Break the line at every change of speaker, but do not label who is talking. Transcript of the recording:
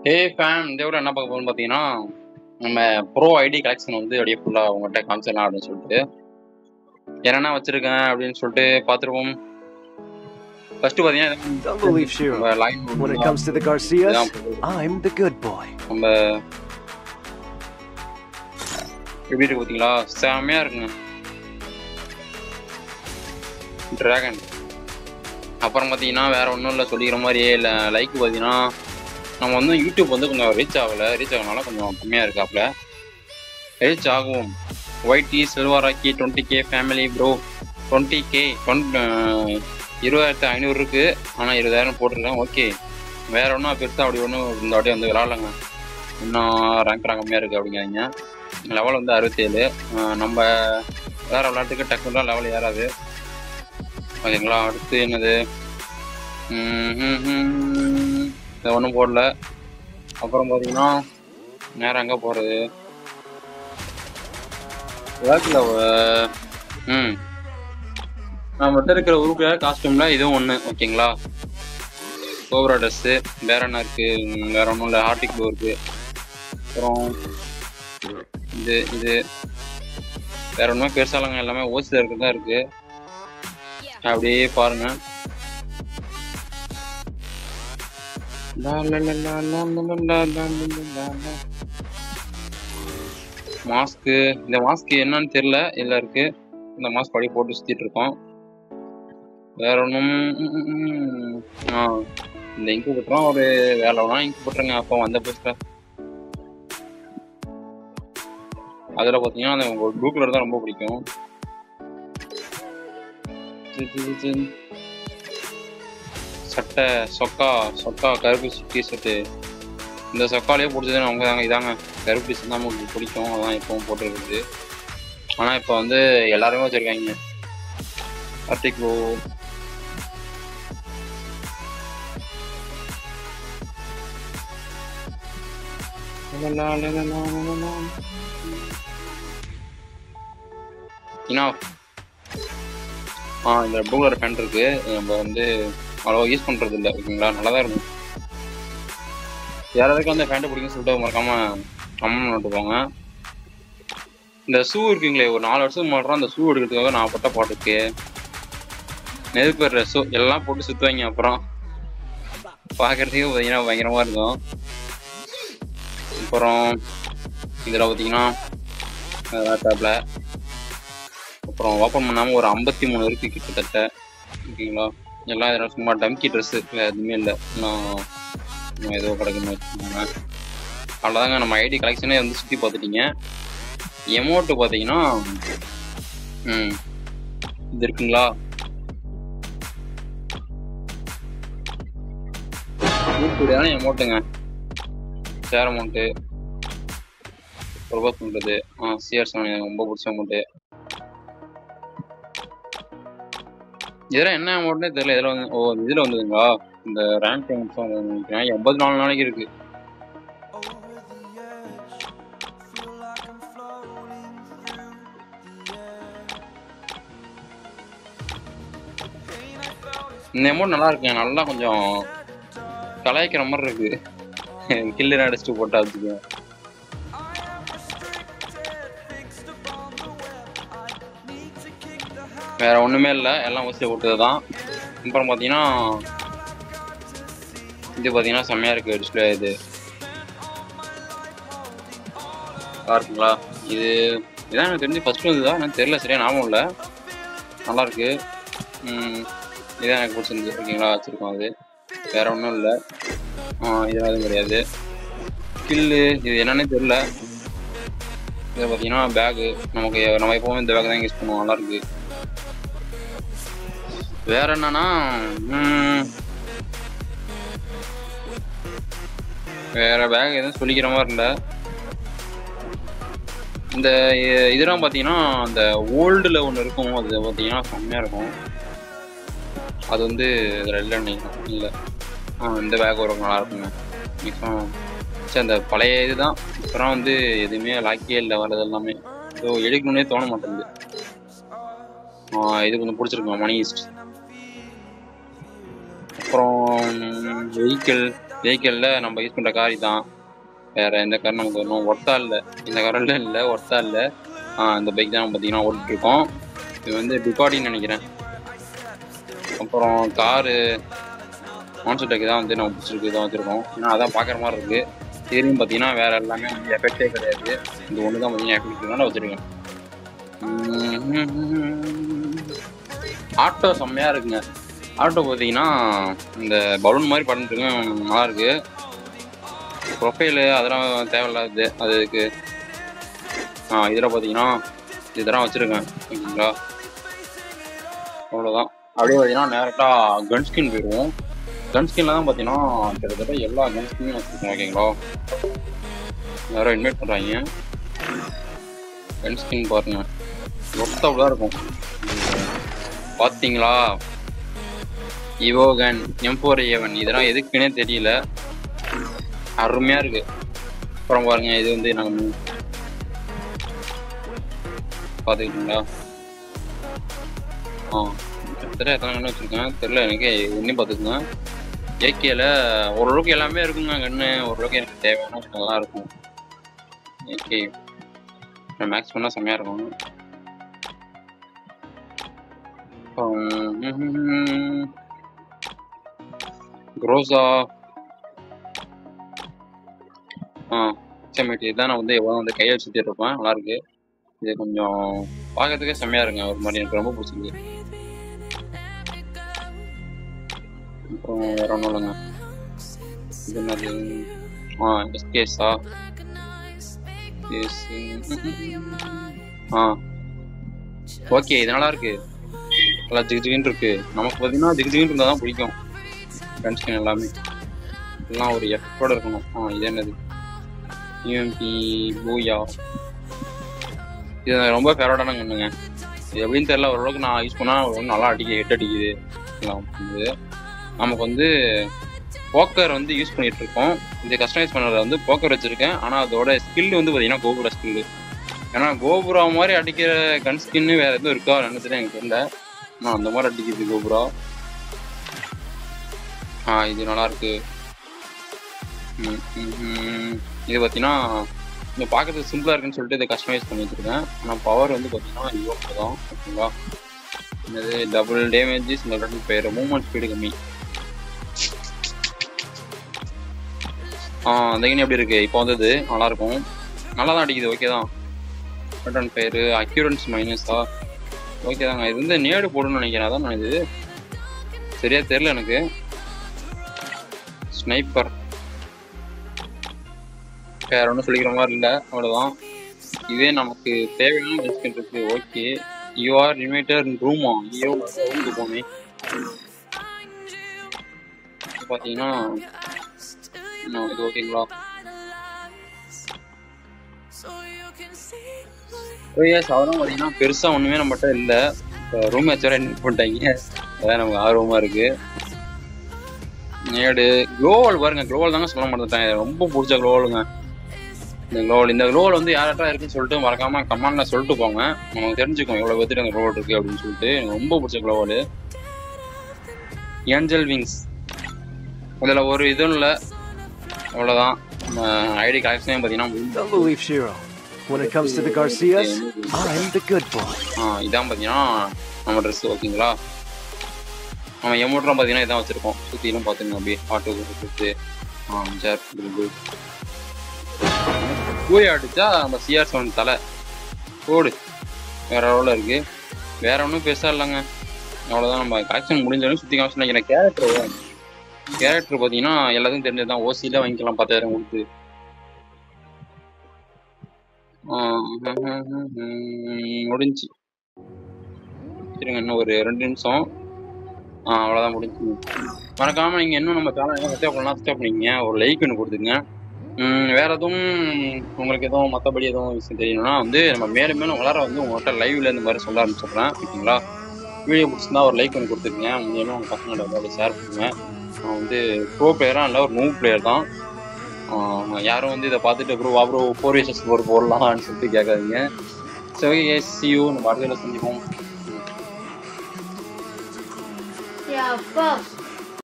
ஹே fame இந்த விட என்ன பார்க்க போகணும்னு பார்த்தீங்கன்னா நம்ம ப்ரோ ஐடி கலெக்ஷன் வந்து அப்படியே ஃபுல்லாக உங்கள்கிட்ட காமிச்சிடலாம் அப்படின்னு சொல்லிட்டு என்னென்ன வச்சிருக்கேன் அப்படின்னு சொல்லிட்டு பார்த்துருவோம் ஃபர்ஸ்ட் பார்த்தீங்கன்னா
Don't believe Shiro.
நம்ம line
When it comes to the Garcias, I'm the good boy.
நம்ம எப்படி இருக்கு பார்த்தீங்களா செம்மையாக இருக்குங்க டிராகன் அப்புறம் பார்த்தீங்கன்னா வேற ஒன்றும் இல்லை சொல்லிக்கிற மாதிரியே இல்லை லைக் பார்த்தீங்கன்னா நம்ம வந்து யூடியூப் வந்து கொஞ்சம் ரீச் ஆகலை ரீச் ஆகனால கொஞ்சம் கம்மியாக இருக்காப்புல ரீச் ஆகும் ஒயிட் டி சில்வர் ராக்கி twenty K family pro twenty K இருபதாயிரத்து ஐநூறு இருக்கு ஆனால் இருபதாயிரம் போட்டிருக்கேன் ஓகே வேற ஒன்றும் பெருசாக அப்படி ஒன்றும் இந்த வாட்டி வந்து விளாட்லங்க இன்னும் ரேங்க் கம்மியாக இருக்குது அப்படிங்கிறாங்க லெவல் வந்து அறுபத்தேழு நம்ம வேற விளையாட்டுக்கு டக்குலாம் லெவல் ஏறாது ஓகேங்களா அடுத்து என்னது இதை ஒன்றும் போடல அப்புறம் பார்த்தீங்கன்னா நேரம் எங்கே போகிறது வேக்கில் ம் நம்மகிட்ட இருக்கிற உறுப்பினர் காஸ்டியூமில் இதுவும் ஒன்று ஓகேங்களா கோப்ரா ட்ரெஸ்ஸு வேற என்ன இருக்குது வேற ஒன்றும் இல்லை ஹார்டிக் ப்ளூ இருக்குது அப்புறம் இது இது வேற ஒன்றுமே பெருசாலங்க எல்லாமே ஓசியில் இருக்கிறது தான் இருக்குது அப்படியே பாருங்க மாஸ்க்கு இந்த மாஸ்க் என்னன்னு தெரியல இதுல இருக்கு இந்த மாஸ்க் படி போட்டு சுத்திட்டு இருக்கோம் வேற ஒன்றும் ஆ இந்த இங்கு போட்டுறோம் ஒரு வேலை வேணா இங்கு போட்டுருங்க அப்போ வந்த புதுசுல அதில் பார்த்தீங்கன்னா அந்த உங்களுக்கு ப்ளூ கலர் தான் ரொம்ப பிடிக்கும் சட்டை சொக்கா சொக்கா கருப்பு டிஷர்ட்டு இந்த சொக்காலே பிடிச்சது நமக்கு தாங்க இதாங்க கருப்பு டிஷர்ட் தான் நமக்கு பிடிக்கும் அதான் இப்போவும் போட்டுருக்குது ஆனால் இப்போ வந்து எல்லாருமே வச்சுருக்காங்க கார்த்திக் இனாஃப் ஆ இந்த ப்ளூ கலர் பேண்ட் இருக்கு நம்ம வந்து அவ்வளோ யூஸ் பண்றது இல்லை ஓகேங்களா நல்லா தான் இருக்கும் யாராவதுக்கு வந்து பேண்ட் பிடிக்கும்னு சொல்லிட்டு மறக்காம கம்மன் நட்டுப்பாங்க இந்த ஷூ இருக்குங்களே ஒரு நாலு வருஷம் மாடுறோம் அந்த ஷூ எடுக்கிறதுக்காக நான் பட்ட பாட்டுக்கு நெருப்பு ஷூ எல்லாம் போட்டு சுற்றுவாங்க அப்புறம் பார்க்கறதுக்கே பார்த்தீங்கன்னா பயங்கரமாக இருக்கும் அப்புறம் இதில் பார்த்தீங்கன்னா லேப்டாப்பில் அப்புறம் ஓப்பன் பண்ணாமல் ஒரு ஐம்பத்தி மூணு இருக்கு கிட்டத்தட்ட ஓகேங்களா எல்லாம் இதெல்லாம் சும்மா டம்கி ட்ரெஸ்ஸு எதுவுமே இல்லை இன்னும் இன்னும் ஏதோ கிடக்குன்னு வச்சுக்கோங்க அவ்வளோதாங்க நம்ம ஐடி கலெக்ஷனே வந்து சுற்றி பார்த்துட்டீங்க எமௌண்ட்டு பார்த்தீங்கன்னா ம் இது இருக்குங்களா கூடியான எமௌண்ட்டுங்க ஷேர் அமௌண்ட்டு ப்ரொபோஸ் பண்ணுறது ஆ சிஆர் செவன் எனக்கு ரொம்ப பிடிச்ச அமௌண்ட்டு இதெல்லாம் என்ன அமௌண்ட்னே தெரியல இதில் வந்து ஓ இதில் வந்ததுங்களா இந்த ரேங்க் பேமெண்ட்ஸ் வந்து எண்பத்தி நாலு நாளைக்கு இருக்கு இந்த அமௌண்ட் நல்லா இருக்குங்க நல்லா கொஞ்சம் கலாய்க்கிற மாதிரி இருக்கு கில்லர் அடிச்சுட்டு போட்டா வச்சுக்கோ வேற ஒண்ணுமே இல்லை எல்லாம் ஊசி போட்டது தான் அப்புறம் பார்த்தீங்கன்னா இது பார்த்தீங்கன்னா செம்மையா இருக்கு டிஸ்பிளே இது நல்லா இருக்குங்களா இது இதான் எனக்கு தெரிஞ்சு ஃபர்ஸ்ட் வந்துதான் எனக்கு தெரியல சரியா ஞாபகம் இல்லை நல்லா இருக்கு ம், இதான் எனக்கு பிடிச்சிருந்து ஓகேங்களா வச்சிருக்கோம் அது வேற ஒன்றும் இல்லை இதெல்லாம் எதுவும் கிடையாது ஸ்கில்லு இது என்னன்னே தெரியல இது பார்த்தீங்கன்னா பேகு நமக்கு நம்ம எப்பவுமே இந்த பேக் தான் யூஸ் பண்ணுவோம் நல்லா இருக்கு வேற என்னன்னா ம், வேற பேக் எதுவும் சொல்லிக்கிற மாதிரி இல்லை இந்த இ- இதெல்லாம் பார்த்தீங்கன்னா அந்த ஓல்டில் ஒன்று இருக்கும் அது பார்த்தீங்கன்னா செம்மையாக இருக்கும் அது வந்து இதில் இல்லை நினைக்கிறேன் இல்லை ஆ இந்த பேக் வரும் நல்லா இருக்குங்க மிகவும் சரி அந்த பழைய இதுதான் இப்போலாம் வந்து எதுவுமே லாக்கியே இல்லை வர்றது எல்லாமே ஸோ எடுக்கணுன்னே தோண மாட்டேங்குது ஆ, இது கொஞ்சம் பிடிச்சிருக்கும் மணி ஈஸ்ட் அப்புறம் வெஹிக்கிள் வெஹிக்கிளில் நம்ம யூஸ் பண்ணுற கார் தான் வேற எந்த கார் நமக்கு ஒன்றும் ஒர்த்தா இல்லை இந்த காரில் இல்லை ஒர்த்தா இல்லை இந்த பைக் தான் பார்த்தீங்கன்னா ஓட்டிட்டு இருக்கோம் இது வந்து டுகாடின்னு நினைக்கிறேன் அப்புறம் காரு மான்செட்டுக்கு தான் வந்து நம்ம பிடிச்சிருக்கு இதான் வச்சுருக்கோம் ஏன்னா அதான் பார்க்குற மாதிரி இருக்குது ஸ்டீரிங் பார்த்தீங்கன்னா வேற எல்லாமே வந்து எஃபெக்டே கிடையாது இந்த ஒன்று தான் பார்த்தீங்கன்னா எஃபெக்ட் வச்சுருக்கேன் ஆட்டோ செம்மையாக இருக்குங்க ஆட்டோ பார்த்தீங்கன்னா இந்த பலூன் மாதிரி பண்ணிட்டு நல்லா இருக்கு ப்ரொஃபைலு அதெல்லாம் தேவையில்லாது அதுக்கு ஆ இதில் பார்த்தீங்கன்னா இதெல்லாம் வச்சுருக்கேன் ஓகேங்களா அவ்வளோதான் அப்படியே பார்த்தீங்கன்னா டேரெக்டாக கன் ஸ்கின் போயிடுவோம் கன் ஸ்கின்ல தான் பார்த்தீங்கன்னா கிட்டத்தட்ட எல்லா கன் ஸ்கின்னும் வச்சுருக்கோம் ஓகேங்களா யாரோ இன்வைட் பண்ணுறாங்க கன் ஸ்கின் பாருங்க ஒர்த்தாக தான் இருக்கும் பார்த்தீங்களா இவோகன் எம்போர் ஏவன் இதெல்லாம் எதுக்குன்னே தெரியல அருமையா இருக்கு அப்புறம் பாருங்க இது வந்து நாங்கள் பார்த்துக்கிட்டீங்களா ஆ கிட்டத்தட்ட எத்தனை கண்ணு வச்சுருக்கேன் தெரில எனக்கு இன்னும் பார்த்துக்குங்க ஏகேல ஓரளவுக்கு எல்லாமே இருக்குங்க கண்ணு ஓரளவுக்கு எனக்கு தேவையான நல்லா இருக்கும் ஏகே மேக்ஸ் பண்ணால் செம்மையாக இருக்கும் க்ரோஸா ஆ செம்மேட்டி இதான் நான் வந்து எவ்வளோ வந்து கையில் சுற்றிட்டு இருப்பேன் நல்லா இருக்கு இது கொஞ்சம் பார்க்கறதுக்கே செம்மையா இருங்க ஒரு மாதிரி எனக்கு ரொம்ப பிடிச்சிருக்கு அப்புறம் வேற ஒன்றும் இல்லைங்க இது என்னது ஆ எஸ்கேஸா எஸ் ஆ ஓகே இது நல்லா இருக்கு நல்லா ஜிகு ஜிகுன்னு இருக்கு நமக்கு பார்த்தீங்கன்னா ஜிகு ஜிகுன்னு இருந்தால் தான் பிடிக்கும் கன்ஸ்கின் எல்லாமே எல்லாம் ஒரு எஃபோட இருக்கணும் ஆ இது என்னது யூஎம்பி பூயா இது எனக்கு ரொம்ப ஃபேவரட்டான கண்ணுங்க இது எப்படின்னு தெரியல ஓரளவுக்கு நான் யூஸ் பண்ணால் ஓரளவுக்கு நல்லா அடிக்க ஹெட் அடிக்குது எல்லாம் வந்து நமக்கு வந்து போக்கர் வந்து யூஸ் பண்ணிட்டு இருக்கோம் இந்த கஸ்டமைஸ் பண்ணுறத வந்து போக்கர் வச்சிருக்கேன் ஆனால் அதோட ஸ்கில் வந்து பார்த்தீங்கன்னா கோபுரா ஸ்கில் ஏன்னா கோபுரா மாதிரி அடிக்கிற கன் ஸ்கின்னு வேற எதுவும் இருக்கா நினைச்சிட்டு எனக்கு தெரியல ஆனால் அந்த மாதிரி அடிக்குது கோபுரா ஆ இது நல்லா இருக்கு ம், ம், ம். இது பார்த்தீங்கன்னா இங்கே பார்க்கறதுக்கு சிம்பிளாக இருக்குன்னு சொல்லிட்டு இதை கஸ்டமைஸ் பண்ணி வச்சிருக்கேன் ஆனால் பவர் வந்து பார்த்தீங்கன்னா இவ்வளோ தான் ஓகேங்களா இது டபுள் டேமேஜஸ் இந்த ரெண்டு பேர் மூவ்மெண்ட் ஸ்பீடு கம்மி ஆ அந்த கண்ணி எப்படி இருக்கு இப்போ வந்தது நல்லா இருக்கும் நல்லா தான் அடிக்குது ஓகே தான் பட்டன் பேர் அக்யூரன்ஸ் மைனஸா ஓகே தாங்க இது வந்து நேடு போடணும்னு நினைக்கிறேன் அதான் நான் இது சரியா தெரியல எனக்கு ஸ்னைப்பர் வேற ஒன்றும் சொல்லிக்கிற மாதிரி இல்லை அவ்வளோதான் இதே நமக்கு தேவையான வெஸ்கன் இருக்கு ஓகே யூ ஆர் இன்வைட்டர் ரூமா ஐயோ ரூமுக்கு போனேன் பார்த்தீங்கன்னா இன்னும் இது ஓகேங்களா ஓஎஸ் அவரும் பார்த்தீங்கன்னா பெருசாக ஒன்றுமே நம்மகிட்ட இல்லை ரூம் மேட்ச் என்ன பண்ணிட்டாங்க அதான் நமக்கு ஆர்வமாக இருக்கு நேடு குளோவல் பாருங்க குளோவல் தாங்க சொல்ல மாட்டேன் ரொம்ப பிடிச்ச குளோவலுங்க இந்த குளோவல் இந்த குளோவல் வந்து யார்ட்டா இருக்குன்னு சொல்லிட்டு மறக்காம கமெண்ட்ல சொல்லிட்டு போங்க நமக்கு தெரிஞ்சுக்கும் எவ்வளவு பேர்த்துட்டு அந்த குளோவல் இருக்கு அப்படின்னு சொல்லிட்டு எனக்கு ரொம்ப பிடிச்ச குளோவல் ஏஞ்சல் விங்ஸ் இதுல ஒரு இதுவும் இல்லை அவ்வளோதான் ஐடி கலெக்ஷனே பார்த்தீங்கன்னா
Don't believe Shiro. When it comes to the Garcias, I'm the good boy.
ஆ இதான் பார்த்தீங்கன்னா நம்ம ட்ரெஸ் ஓகேங்களா நம்ம எமௌண்ட்லாம் பார்த்தீங்கன்னா இதான் வச்சுருக்கோம் சுற்றிலும் பார்த்துங்க அப்படியே ஆட்டோ கொடுத்து ஆ சேர் கொடுத்து கூலி அடிச்சா நம்ம சிஆர் செவன் தலை போடு வேற அளவில் இருக்கு வேற ஒன்றும் பெருசாக இல்லைங்க அவ்வளோதான் நம்ம கலெக்ஷன் முடிஞ்சாலும் சுற்றி காமிச்சு நினைக்கிறேன் கேரக்டர் கேரக்டர் பார்த்தீங்கன்னா எல்லாத்தையும் தெரிஞ்சது தான் ஓசியில் வாங்கிக்கலாம் பத்தாயிரம் கொடுத்து ஆ, முடிஞ்சு சரிங்க இன்னும் ஒரு ரெண்டு நிமிஷம் ஆ அவ்வளோதான் முடிஞ்சு மறக்காம நீங்கள் இன்னும் நம்ம சேனல் சப்ஸ்கிரைப் பண்ணலாம் சப்ஸ்கிரைப் பண்ணிக்கங்க ஒரு லைக் ஒன்று கொடுத்துங்க ம், வேற எதுவும் உங்களுக்கு எதுவும் மற்றபடி எதுவும் விஷயம் தெரியணும்னா வந்து நம்ம மேலும் மேலும் வளர வந்து உங்கள்கிட்ட லைவ்ல இந்த மாதிரி சொல்ல ஆரம்பிச்சிடுறேன் ஓகேங்களா வீடியோ பிடிச்சிருந்தா ஒரு லைக் ஒன்று கொடுத்துருங்க மூலியமாக உங்கள் பசங்கள்ட்ட வந்து ஷேர் பண்ணுங்க நான் வந்து ப்ரோ பிளேயராக இல்லை ஒரு மூவ் பிளேயர் தான் ஆஹ் யாரும் வந்து இதை பார்த்துட்டு ப்ரோ அப்புறம் ஃபோர் விசஸ் ஃபோர் போடலாம்னு சொல்லிட்டு கேட்காதீங்க சரி எஸ் சியூ நம்ம அடுத்த சந்திப்போம்
Yeah, but